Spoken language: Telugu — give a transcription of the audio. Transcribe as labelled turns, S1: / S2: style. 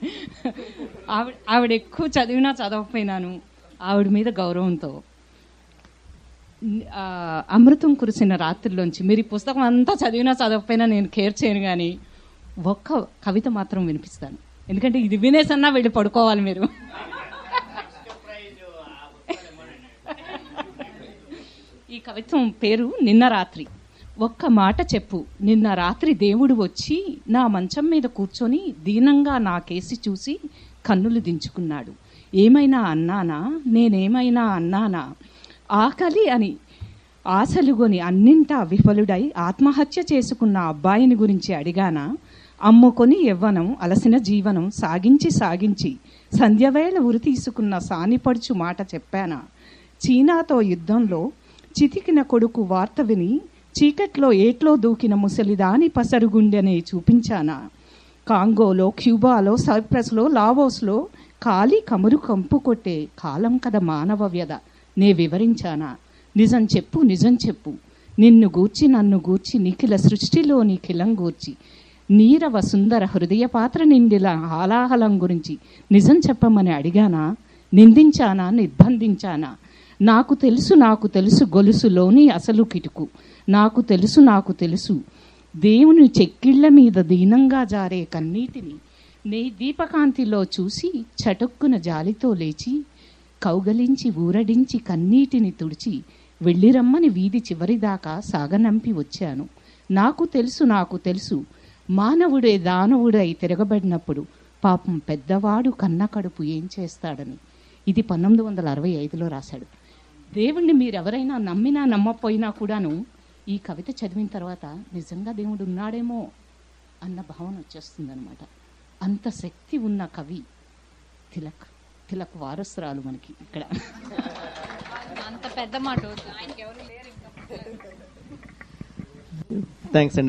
S1: ఆవిడ ఆవిడ ఎక్కువ చదివినా చదవకపోయినాను ఆవిడ మీద గౌరవంతో ఆ, అమృతం కురిసిన రాత్రిలోంచి మీరు ఈ పుస్తకం అంతా చదివినా చదవకపోయినా నేను కేర్ చేయను కానీ ఒక్క కవిత మాత్రం వినిపిస్తాను ఎందుకంటే ఇది వినేసన్నా వెళ్ళి పడుకోవాలి మీరు ఈ కవిత్వం పేరు నిన్న రాత్రి ఒక్క మాట చెప్పు నిన్న రాత్రి దేవుడు వచ్చి నా మంచం మీద కూర్చొని దీనంగా నా కేసి చూసి కన్నులు దించుకున్నాడు ఏమైనా అన్నానా నేనేమైనా అన్నానా ఆకలి అని ఆశలుగొని అన్నింటా విఫలుడై ఆత్మహత్య చేసుకున్న అబ్బాయిని గురించి అడిగానా అమ్ముకొని యవ్వనం అలసిన జీవనం సాగించి సాగించి సంధ్యవేళ ఉరి తీసుకున్న సానిపడుచు మాట చెప్పానా చీనాతో యుద్ధంలో చితికిన కొడుకు వార్త విని చీకట్లో ఏట్లో దూకిన ముసలిదాని పసరుగుండెనే చూపించానా కాంగోలో క్యూబాలో సైప్రస్లో లావోస్లో కాలి కమురు కంపు కొట్టే కాలం కథ మానవ వ్యధ నే వివరించానా నిజం చెప్పు నిజం చెప్పు నిన్ను గూర్చి నన్ను గూర్చి నిఖిల సృష్టిలోని కిలం గూర్చి నీరవ సుందర హృదయ పాత్ర నిండిల హాలాహలం గురించి నిజం చెప్పమని అడిగానా నిందించానా నిర్బంధించానా నాకు తెలుసు నాకు తెలుసు గొలుసులోని అసలు కిటుకు నాకు తెలుసు నాకు తెలుసు దేవుని చెక్కిళ్ల మీద దీనంగా జారే కన్నీటిని నీ దీపకాంతిలో చూసి చటుక్కున జాలితో లేచి కౌగలించి ఊరడించి కన్నీటిని తుడిచి వెళ్ళిరమ్మని వీధి చివరిదాకా సాగనంపి వచ్చాను నాకు తెలుసు నాకు తెలుసు మానవుడే దానవుడై తిరగబడినప్పుడు పాపం పెద్దవాడు కన్న కడుపు ఏం చేస్తాడని ఇది పంతొమ్మిది వందల అరవై ఐదులో రాశాడు దేవుణ్ణి మీరు ఎవరైనా నమ్మినా నమ్మపోయినా కూడాను ఈ కవిత చదివిన తర్వాత నిజంగా దేవుడు ఉన్నాడేమో అన్న భావన వచ్చేస్తుందన్నమాట అంత శక్తి ఉన్న కవి తిలక్ తిలక్ వారసురాలు మనకి ఇక్కడ
S2: అంత పెద్ద మాట వద్దు ఆయనకి ఎవరు లేరు ఇంకా
S3: థ్యాంక్స్ అండి